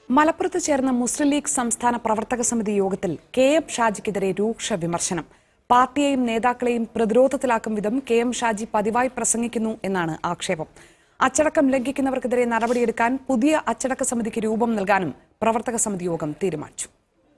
മലപ്പുറത്ത് ചേർന്ന മുസ്ലിം ലീഗ് സംസ്ഥാന പ്രവർത്തക സമിതി യോഗത്തിൽ കെ എം ഷാജിക്കെതിരെ രൂക്ഷ വിമർശനം പാർട്ടിയെയും നേതാക്കളെയും പ്രതിരോധത്തിലാക്കും വിധം കെ എം ഷാജി പതിവായി പ്രസംഗിക്കുന്നു എന്നാണ് ആക്ഷേപം അച്ചടക്കം ലംഘിക്കുന്നവർക്കെതിരെ നടപടിയെടുക്കാൻ പുതിയ അച്ചടക്ക സമിതിക്ക് രൂപം നൽകാനും പ്രവർത്തക സമിതി യോഗം തീരുമാനിച്ചു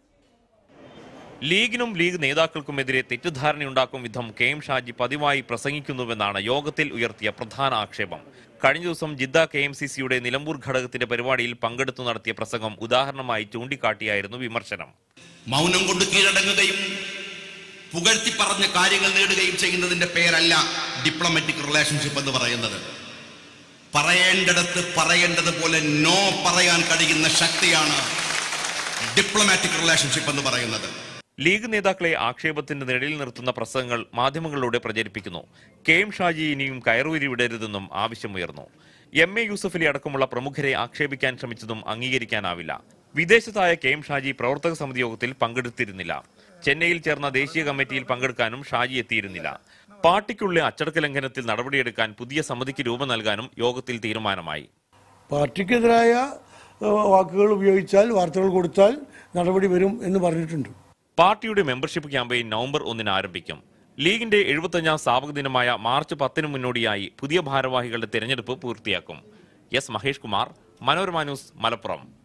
ലീഗിനും ലീഗ് നേതാക്കൾക്കുമെതിരെ തെറ്റിദ്ധാരണയുണ്ടാക്കും വിധം കെ എം ഷാജി പതിവായി പ്രസംഗിക്കുന്നുവെന്നാണ് യോഗത്തിൽ ഉയർത്തിയ പ്രധാന ആക്ഷേപം കഴിഞ്ഞ ദിവസം ജിദ്ദ കെ എം സി സിയുടെ നിലമ്പൂർ ഘടകത്തിന്റെ പരിപാടിയിൽ പങ്കെടുത്തു നടത്തിയ പ്രസംഗം ഉദാഹരണമായി ചൂണ്ടിക്കാട്ടിയായിരുന്നു വിമർശനം മൗനം കൊണ്ട് കീഴടങ്ങുകയും പുകഴ്ത്തി പറഞ്ഞ കാര്യങ്ങൾ നേടുകയും ചെയ്യുന്നതിന്റെ പേരല്ല ഡിപ്ലോമാറ്റിക് റിലേഷൻഷിപ്പ് എന്ന് പറയുന്നത് പറയേണ്ടിടത്ത് പറയേണ്ടത് പോലെ നോ പറയാൻ കഴിയുന്ന ശക്തിയാണ് ഡിപ്ലോമാറ്റിക് റിലേഷൻഷിപ്പ് എന്ന് പറയുന്നത് ലീഗ് നേതാക്കളെ ആക്ഷേപത്തിന്റെ നിഴലിൽ നിർത്തുന്ന പ്രസംഗങ്ങൾ മാധ്യമങ്ങളിലൂടെ പ്രചരിപ്പിക്കുന്നു കെ എം ഷാജി ഇനിയും കയറൂരി വിടരുതെന്നും ആവശ്യമുയർന്നു എം എ യൂസഫലി അടക്കമുള്ള പ്രമുഖരെ ആക്ഷേപിക്കാൻ ശ്രമിച്ചതും അംഗീകരിക്കാനാവില്ല വിദേശത്തായ കെ എം ഷാജി പ്രവർത്തക സമിതി യോഗത്തിൽ പങ്കെടുത്തിരുന്നില്ല ചെന്നൈയിൽ ചേർന്ന ദേശീയ കമ്മിറ്റിയിൽ പങ്കെടുക്കാനും ഷാജി എത്തിയിരുന്നില്ല പാർട്ടിക്കുള്ളിലെ അച്ചടക്ക ലംഘനത്തിൽ നടപടിയെടുക്കാൻ പുതിയ സമിതിക്ക് രൂപം നൽകാനും യോഗത്തിൽ തീരുമാനമായി പാർട്ടിക്കെതിരായ ഏഹ്, വാക്കുകൾ ഉപയോഗിച്ചാൽ വാർത്തകൾ കൊടുത്താൽ നടപടി വരും എന്ന് പറഞ്ഞിട്ടുണ്ട് പാർട്ടിയുടെ മെമ്പർഷിപ്പ് ക്യാമ്പയിൻ നവംബർ ഒന്നിന് ആരംഭിക്കും ലീഗിന്റെ എഴുപത്തഞ്ചാം സ്ഥാപക ദിനമായ മാർച്ച് പത്തിന് മുന്നോടിയായി പുതിയ ഭാരവാഹികളുടെ തെരഞ്ഞെടുപ്പ് പൂർത്തിയാക്കും എസ് മഹേഷ് കുമാർ മനോരമ ന്യൂസ് മലപ്പുറം